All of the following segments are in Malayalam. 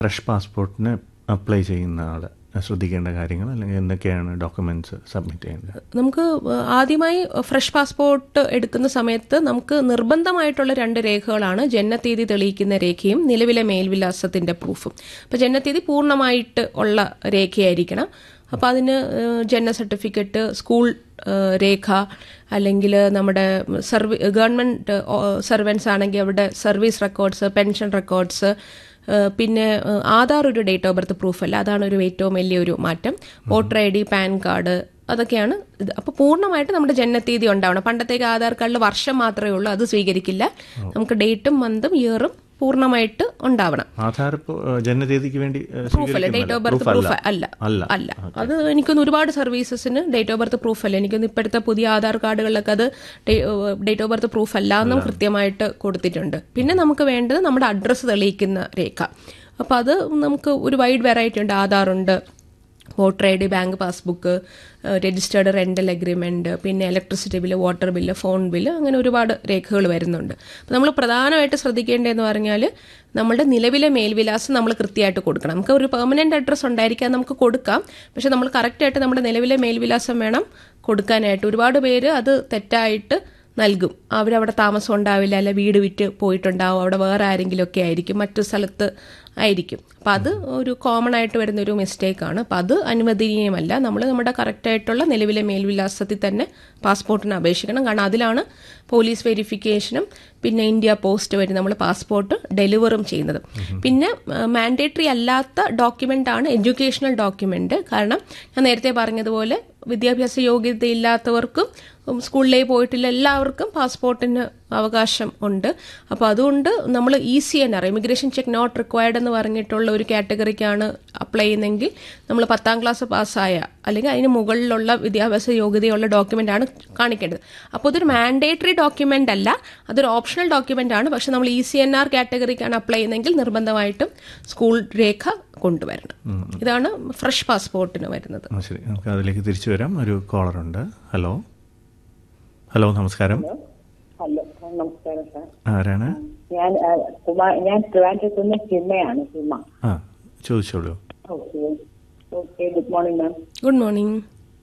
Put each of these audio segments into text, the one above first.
ഫ്രഷ് പാസ്പോർട്ടിന് അപ്ലൈ ചെയ്യുന്ന ആൾ ശ്രദ്ധിക്കേണ്ട കാര്യങ്ങൾ അല്ലെങ്കിൽ എന്തൊക്കെയാണ് ഡോക്യുമെന്റ്സ് സബ്മിറ്റ് ചെയ്യേണ്ടത് നമുക്ക് ആദ്യമായി ഫ്രഷ് പാസ്പോർട്ട് എടുക്കുന്ന സമയത്ത് നമുക്ക് നിർബന്ധമായിട്ടുള്ള രണ്ട് രേഖകളാണ് ജനനത്തീയതി തെളിയിക്കുന്ന രേഖയും നിലവിലെ മേൽവിലാസത്തിന്റെ പ്രൂഫും അപ്പോൾ ജനനത്തീയതി പൂർണ്ണമായിട്ട് ഉള്ള രേഖയായിരിക്കണം അപ്പോൾ അതിന് ഏഹ്, ജനന സർട്ടിഫിക്കറ്റ് സ്കൂൾ ഏഹ്, രേഖ അല്ലെങ്കിൽ നമ്മുടെ സർവീ ഗവൺമെൻറ് സർവൻസ് ആണെങ്കിൽ അവിടെ service records pension records uh പിന്നെ ഏഹ് ആധാർ ഒരു ഡേറ്റ് ഓഫ് ബർത്ത് പ്രൂഫ് അല്ല അതാണ് ഒരു ഏറ്റവും വലിയൊരു മാറ്റം voter I D PAN card അതൊക്കെയാണ് ഇത് അപ്പോൾ പൂർണ്ണമായിട്ട് നമ്മുടെ ജനനത്തീയതി ഉണ്ടാവണം പണ്ടത്തേക്ക് ആധാർ കാർഡിൽ വർഷം മാത്രമേ ഉള്ളൂ അത് സ്വീകരിക്കില്ല നമുക്ക് ഡേറ്റും മന്തും ഇയറും പൂർണ്ണമായിട്ട് ഉണ്ടാവണം ആധാർ ഇപ്പോൾ ജനനതീയതിക്ക് വേണ്ടി ഏഹ്, പ്രൂഫ് അല്ല ഡേറ്റ് ഓഫ് ബർത്ത് സ്വീകരിക്കുന്നില്ല. പ്രൂഫ് അല്ല അല്ല അല്ല അത് എനിക്കൊന്ന് ഒരുപാട് സർവീസസിന് ഡേറ്റ് ഓഫ് ബർത്ത് പ്രൂഫ് അല്ല എനിക്കൊന്ന് ഇപ്പോഴത്തെ പുതിയ ആധാർ കാർഡുകളിലൊക്കെ അത് ഡേറ്റ് ഓഫ് ബർത്ത് പ്രൂഫ് അല്ല എന്നും കൃത്യമായിട്ട് കൊടുത്തിട്ടുണ്ട് പിന്നെ നമുക്ക് വേണ്ടത് നമ്മുടെ അഡ്രസ്സ് തെളിയിക്കുന്ന രേഖ അപ്പോൾ അത് നമുക്ക് ഒരു വൈഡ് വെറൈറ്റി ഉണ്ട് ആധാർ ഉണ്ട് voter I D bank passbook registered rental agreement പിന്നെ electricity bill water bill phone bill അങ്ങനെ ഒരുപാട് രേഖകൾ വരുന്നുണ്ട് അപ്പോൾ നമ്മൾ പ്രധാനമായിട്ട് ശ്രദ്ധിക്കേണ്ടതെന്ന് പറഞ്ഞാൽ നമ്മുടെ നിലവിലെ മേൽവിലാസം നമ്മൾ കൃത്യമായിട്ട് കൊടുക്കണം നമുക്ക് ഒരു പെർമനന്റ് അഡ്രസ്സ് ഉണ്ടായിരിക്കാൻ നമുക്ക് കൊടുക്കാം പക്ഷെ നമ്മൾ കറക്റ്റായിട്ട് നമ്മുടെ നിലവിലെ മേൽവിലാസം വേണം കൊടുക്കാനായിട്ട് ഒരുപാട് പേര് അത് തെറ്റായിട്ട് നൽകും അവരവിടെ താമസം ഉണ്ടാവില്ല അല്ല വീട് വിറ്റ് പോയിട്ടുണ്ടാവും അവിടെ വേറെ ആരെങ്കിലും ഒക്കെ ആയിരിക്കും മറ്റു സ്ഥലത്ത് ആയിരിക്കും അപ്പം അത് ഒരു കോമൺ ആയിട്ട് വരുന്ന ഒരു മിസ്റ്റേക്കാണ് അപ്പം അത് അനുവദനീയമല്ല നമ്മൾ നമ്മുടെ കറക്റ്റായിട്ടുള്ള നിലവിലെ മേൽവിലാസത്തിൽ തന്നെ പാസ്പോർട്ടിന് അപേക്ഷിക്കണം കാരണം അതിലാണ് പോലീസ് വെരിഫിക്കേഷനും പിന്നെ ഇന്ത്യ പോസ്റ്റ് വഴി നമ്മൾ പാസ്പോർട്ട് ഡെലിവറും ചെയ്യുന്നത് പിന്നെ മാൻഡേറ്ററി അല്ലാത്ത ഡോക്യുമെന്റ് ആണ് എഡ്യൂക്കേഷണൽ ഡോക്യുമെന്റ് കാരണം ഞാൻ നേരത്തെ പറഞ്ഞതുപോലെ വിദ്യാഭ്യാസ യോഗ്യത ഇല്ലാത്തവർക്കും ഉം, സ്കൂളിലേക്ക് പോയിട്ടില്ല എല്ലാവർക്കും പാസ്പോർട്ടിന് അവകാശം ഉണ്ട് അപ്പോൾ അതുകൊണ്ട് നമ്മൾ E C N R emigration check not required എന്ന് പറഞ്ഞിട്ടുള്ള ഒരു കാറ്റഗറിക്കാണ് അപ്ലൈ ചെയ്യുന്നതെങ്കിൽ നമ്മൾ പത്താം ക്ലാസ് പാസ്സായ അല്ലെങ്കിൽ അതിന് മുകളിലുള്ള വിദ്യാഭ്യാസ യോഗ്യതയുള്ള ഡോക്യുമെന്റ് ആണ് കാണിക്കേണ്ടത് അപ്പോൾ ഇതൊരു മാൻഡേറ്ററി ഡോക്യുമെന്റ് അല്ല അതൊരു ഓപ്ഷണൽ ഡോക്യുമെന്റ് ആണ് പക്ഷെ നമ്മൾ ഇ സി എൻ ആർ കാറ്റഗറിക്കാണ് അപ്ലൈ ചെയ്യുന്നതെങ്കിൽ നിർബന്ധമായിട്ടും സ്കൂൾ രേഖ കൊണ്ടുവരണം ഇതാണ് ഫ്രഷ് പാസ്പോർട്ടിന് വരുന്നത് ആ, ശരി നമുക്ക് അതിലേക്ക് തിരിച്ചു വരാം ഒരു കോളറുണ്ട് ഹലോ ഹലോ നമസ്കാരം ഹലോ നമസ്കാരം സാർ ആരാണ് ഞാൻ ആ, കുമാ- ഞാൻ ട്രിവാൻഡ്രത്ത് നിന്ന് ചിമ്മയാണ് ചിമ്മ ആ ചോദിച്ചോളൂ okay okay good morning ma'am good morning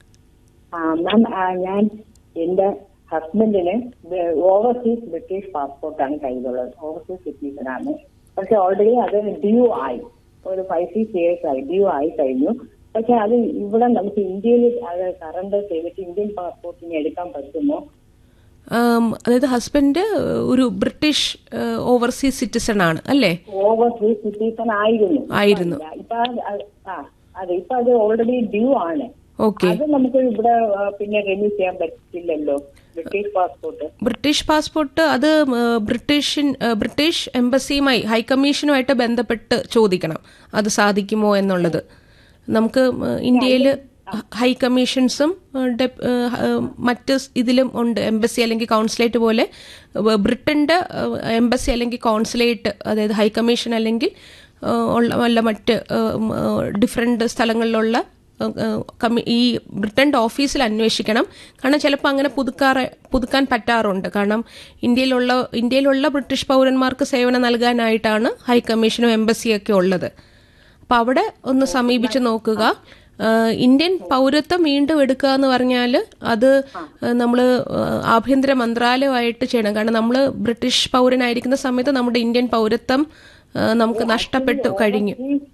ma'am ഞാൻ എന്റെ ഹസ്ബൻഡിന് ഓവർസീസ് ബ്രിട്ടീഷ് പാസ്പോർട്ടാണ് കയ്യിലുള്ളത് ഓവർസീസ് സിറ്റിസൺ ആണ് പക്ഷെ ഓൾറെഡി അത് ഡ്യൂ ആയി ഒരു ഫൈവ് സിക്സ് ഇയേഴ്സ് ആയി ഡ്യൂ ആയി കഴിഞ്ഞു പക്ഷെ അത് ഇവിടെ നമുക്ക് ഇന്ത്യയിൽ അത് സറണ്ടർ ചെയ്തിട്ട് ഇന്ത്യൻ പാസ്പോർട്ടിന് എടുക്കാൻ പറ്റുമോ ആം, അതായത് ഹസ്ബൻഡ് ഒരു ബ്രിട്ടീഷ് ഓവർസീസ് സിറ്റിസൺ ആണ് അല്ലേ ഓവർസീസ് സിറ്റിസൺ ആയിരുന്നു ആയിരുന്നു. ഇപ്പൊ അത് ആ അതെ ഇപ്പൊ അത് ഓൾറെഡി ഡ്യൂ ആണ് ഓക്കെ അത് നമുക്ക് ഇവിടെ ആ, പിന്നെ റിന്യൂ ചെയ്യാൻ പറ്റില്ലല്ലോ ബ്രിട്ടീഷ് പാസ്പോർട്ട് ബ്രിട്ടീഷ് പാസ്പോർട്ട് അത് ഉം, ബ്രിട്ടീഷ് ബ്രിട്ടീഷ് എംബസിയുമായി ഹൈക്കമ്മീഷനുമായിട്ട് ബന്ധപ്പെട്ട് ചോദിക്കണം അത് സാധിക്കുമോ എന്നുള്ളത് നമുക്ക് ഇന്ത്യയിൽ ഹൈക്കമ്മീഷൻസും ഡെപ്- ഏഹ്, ഏഹ്, മറ്റ് ഇതിലും ഉണ്ട് എംബസി അല്ലെങ്കിൽ കോൺസുലേറ്റ് പോലെ ഏഹ്, ബ്രിട്ടന്റെ എംബസി അല്ലെങ്കിൽ കോൺസുലേറ്റ് അതായത് ഹൈക്കമ്മീഷൻ അല്ലെങ്കിൽ ഏഹ്, ഉള്ള വല്ല മറ്റ് ഡിഫറെന്റ് സ്ഥലങ്ങളിലുള്ള ഏഹ് കമ്മി- ഈ ബ്രിട്ടൻ്റെ ഓഫീസിൽ അന്വേഷിക്കണം കാരണം ചിലപ്പോൾ അങ്ങനെ പുതുക്കാറ് പുതുക്കാൻ പറ്റാറുണ്ട് കാരണം ഇന്ത്യയിലുള്ള ഇന്ത്യയിലുള്ള ബ്രിട്ടീഷ് പൗരന്മാർക്ക് സേവനം നൽകാനായിട്ടാണ് ഹൈക്കമ്മീഷനും എംബസിയൊക്കെ ഉള്ളത് അപ്പം അവിടെ ഒന്ന് സമീപിച്ച് നോക്കുക ഏഹ് ഇന്ത്യൻ പൗരത്വം വീണ്ടും എടുക്കുക എന്ന് പറഞ്ഞാൽ അത് നമ്മൾ ആഭ്യന്തര മന്ത്രാലയമായിട്ട് ചെയ്യണം കാരണം നമ്മൾ ബ്രിട്ടീഷ് പൗരനായിരിക്കുന്ന സമയത്ത് നമ്മുടെ ഇന്ത്യൻ പൗരത്വം ഏഹ് നമുക്ക് നഷ്ടപ്പെട്ടു കഴിഞ്ഞു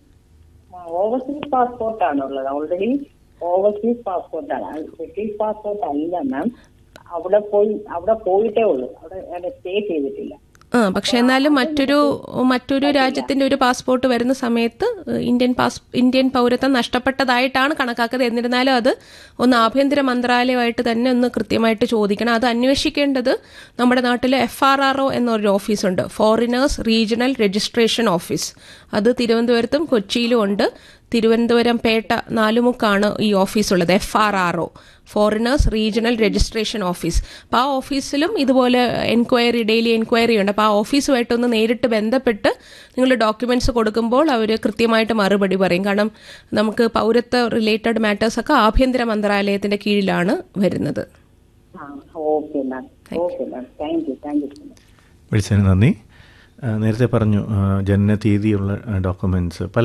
ഓവർസീസ് പാസ്പോർട്ടാണുള്ളത് ഓൾറെഡി ഓവർസീസ് പാസ്പോർട്ടാണ് ബ്രിട്ടീഷ് പാസ്പോർട്ട് അല്ല മാം അവിടെ പോയി അവിടെ പോയിട്ടേ ഉള്ളൂ അവിടെ സ്റ്റേ ചെയ്തിട്ടില്ല ആ പക്ഷെ എന്നാലും മറ്റൊരു മറ്റൊരു രാജ്യത്തിന്റെ ഒരു പാസ്പോർട്ട് വരുന്ന സമയത്ത് ഇന്ത്യൻ പാസ് ഇന്ത്യൻ പൗരത്വം നഷ്ടപ്പെട്ടതായിട്ടാണ് കണക്കാക്കുന്നത് എന്നിരുന്നാലും അത് ഒന്ന് ആഭ്യന്തര മന്ത്രാലയമായിട്ട് തന്നെ ഒന്ന് കൃത്യമായിട്ട് ചോദിക്കണം അത് അന്വേഷിക്കേണ്ടത് നമ്മുടെ നാട്ടിൽ എഫ് ആർ ആർ ഒ എന്നൊരു ഓഫീസുണ്ട് ഫോറിനേഴ്സ് റീജിയണൽ രജിസ്ട്രേഷൻ ഓഫീസ് അത് തിരുവനന്തപുരത്തും കൊച്ചിയിലും ഉണ്ട് തിരുവനന്തപുരം പേട്ട നാലുമുക്കാണ് ഈ ഓഫീസുള്ളത് F R R O foreigners regional registration office അപ്പോൾ ആ ഓഫീസിലും ഇതുപോലെ എൻക്വയറി ഡെയിലി എൻക്വയറി ഉണ്ട് അപ്പോൾ ആ ഓഫീസുമായിട്ടൊന്ന് നേരിട്ട് ബന്ധപ്പെട്ട് നിങ്ങൾ ഡോക്യുമെന്റ്സ് കൊടുക്കുമ്പോൾ അവർ കൃത്യമായിട്ട് മറുപടി പറയും കാരണം നമുക്ക് പൗരത്വ റിലേറ്റഡ് മാറ്റേഴ്സ് ഒക്കെ ആഭ്യന്തര മന്ത്രാലയത്തിന്റെ കീഴിലാണ് വരുന്നത് ആ okay ma'am okay ma'am thank you thank you so much വിളിച്ചതിന് നന്ദി ആ, നേരത്തെ പറഞ്ഞു ആ, ജനന തീയതിയുള്ള ഡോക്യുമെൻറ്റ്സ് പല